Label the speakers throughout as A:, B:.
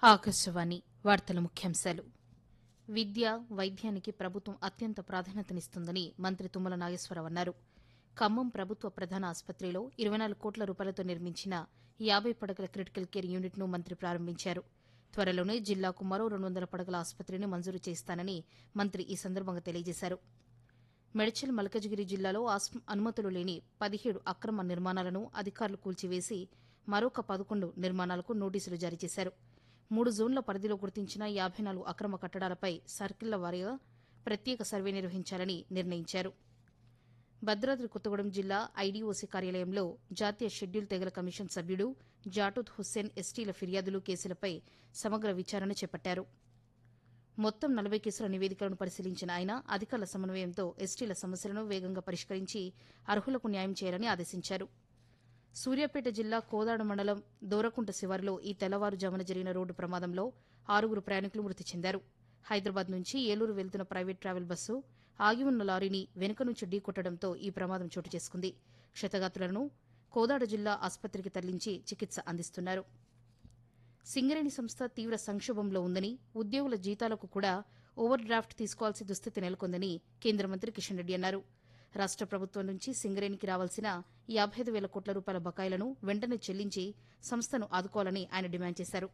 A: ఆకాశవాణి వార్తల ముఖ్యాంశాలు విద్య వైద్యానికి ప్రభుత్వం అత్యంత ప్రాధాన్యతనిస్తుందని మంత్రి తుమ్మల నాగేశ్వరరావు అన్నారు ఖమ్మం ప్రభుత్వ ప్రధాన ఆసుపత్రిలో ఇరవై నాలుగు కోట్ల రూపాయలతో నిర్మించిన యాబై పడకల క్రిటికల్ కేర్ యూనిట్ను మంత్రి ప్రారంభించారు త్వరలోనే జిల్లాకు మరో రెండు వందల పడకల ఆసుపత్రిని మంజూరు చేస్తానని మంత్రి ఈ సందర్భంగా తెలియజేశారు మెడ్చల్ మల్కజ్గిరి జిల్లాలో ఆస్- అనుమతులు లేని పదిహేడు అక్రమ నిర్మాణాలను అధికారులు కూల్చివేసి మరొక పదకొండు నిర్మాణాలకు నోటీసులు జారీ చేశారు మూడు జోన్ల పరిధిలో గుర్తించిన యాబై నాలుగు అక్రమ కట్టడాలపై సర్కిళ్ల వారీగా ప్రత్యేక సర్వే నిర్వహించాలని నిర్ణయించారు భద్రాద్రి కొత్తగూడెం జిల్లా ఐడీఓసీ కార్యాలయంలో జాతీయ షెడ్యూల్ తెగల కమిషన్ సభ్యుడు జాటూద్ హుస్సేన్ ఎస్టీల ఫిర్యాదులు కేసులపై సమగ్ర విచారణ చేపట్టారు మొత్తం నలభై కేసుల నివేదికలను పరిశీలించిన ఆయన అధికారుల సమన్వయంతో ఎస్టీల సమస్యలను వేగంగా పరిష్కరించి అర్హులకు న్యాయం చేయాలని ఆదేశించారు సూర్యాపేట జిల్లా కోదాడ మండలం దోరకుంట శివారులో ఈ తెల్లవారుజామున జరిగిన రోడ్డు ప్రమాదంలో ఆరుగురు ప్రయాణికులు మృతి చెందారు హైదరాబాద్ నుంచి ఏలూరు వెళ్తున్న ప్రైవేట్ ట్రావెల్ బస్సు ఆగి ఉన్న లారీని వెనుక నుంచి ఢీకొట్టడంతో ఈ ప్రమాదం చోటు చేసుకుంది క్షతగాత్రులను కోదాడ జిల్లా ఆసుపత్రికి తరలించి చికిత్స అందిస్తున్నారు సింగరేణి సంస్థ తీవ్ర సంక్షోభంలో ఉందని ఉద్యోగుల జీతాలకు కూడా ఓవర్ డ్రాఫ్ట్ తీసుకోవాల్సిన దుస్థితి నెలకొందని కేంద్ర మంత్రి కిషన్ రెడ్డి అన్నారు రాష్ట ప్రభుత్వం నుంచి సింగరేణికి రావాల్సిన యాబై ఐదు వేల కోట్ల రూపాయల బకాయిలను వెంటనే చెల్లించి సంస్థను ఆదుకోవాలని ఆయన డిమాండ్ చేశారు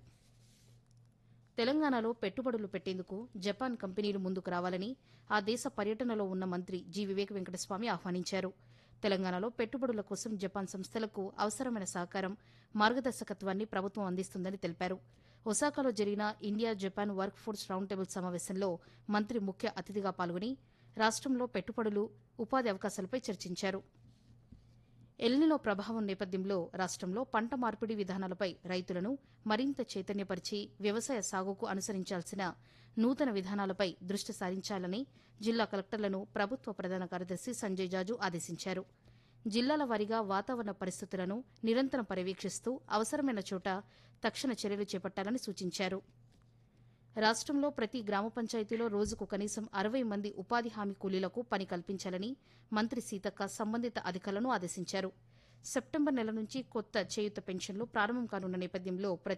A: తెలంగాణలో పెట్టుబడులు పెట్టేందుకు జపాన్ కంపెనీలు ముందుకు రావాలని ఆ దేశ పర్యటనలో ఉన్న మంత్రి జి వివేక వెంకటస్వామి ఆహ్వానించారు తెలంగాణలో పెట్టుబడుల కోసం జపాన్ సంస్థలకు అవసరమైన సహకారం మార్గదర్శకత్వాన్ని ప్రభుత్వం అందిస్తుందని తెలిపారు ఒసాకాలో జరిగిన India Japan work force round table సమావేశంలో మంత్రి ముఖ్య అతిథిగా పాల్గొని రాష్టంలో పెట్టుబడులు ఉపాధి అవకాశాలపై చర్చించారు ఎల్నినో ప్రభావం నేపథ్యంలో రాష్ట్రంలో పంట మార్పిడి విధానాలపై రైతులను మరింత చైతన్యపరిచి వ్యవసాయ సాగుకు అనుసరించాల్సిన నూతన విధానాలపై దృష్టి సారించాలని జిల్లా కలెక్టర్లను ప్రభుత్వ ప్రధాన కార్యదర్శి సంజయ్ జాజు ఆదేశించారు జిల్లాల వారీగా వాతావరణ పరిస్థితులను నిరంతరం పర్యవేక్షిస్తూ అవసరమైన చోట తక్షణ చర్యలు చేపట్టాలని సూచించారు రాష్ట్రంలో ప్రతి గ్రామ పంచాయతీలో రోజుకు కనీసం అరవై మంది ఉపాధి హామీ కూలీలకు పని కల్పించాలని మంత్రి సీతక్క సంబంధిత అధికారులను ఆదేశించారు సెప్టెంబర్ నెల నుంచి కొత్త చేయుత పెన్షన్లు ప్రారంభం కానున్న నేపథ్యంలో ప్రతి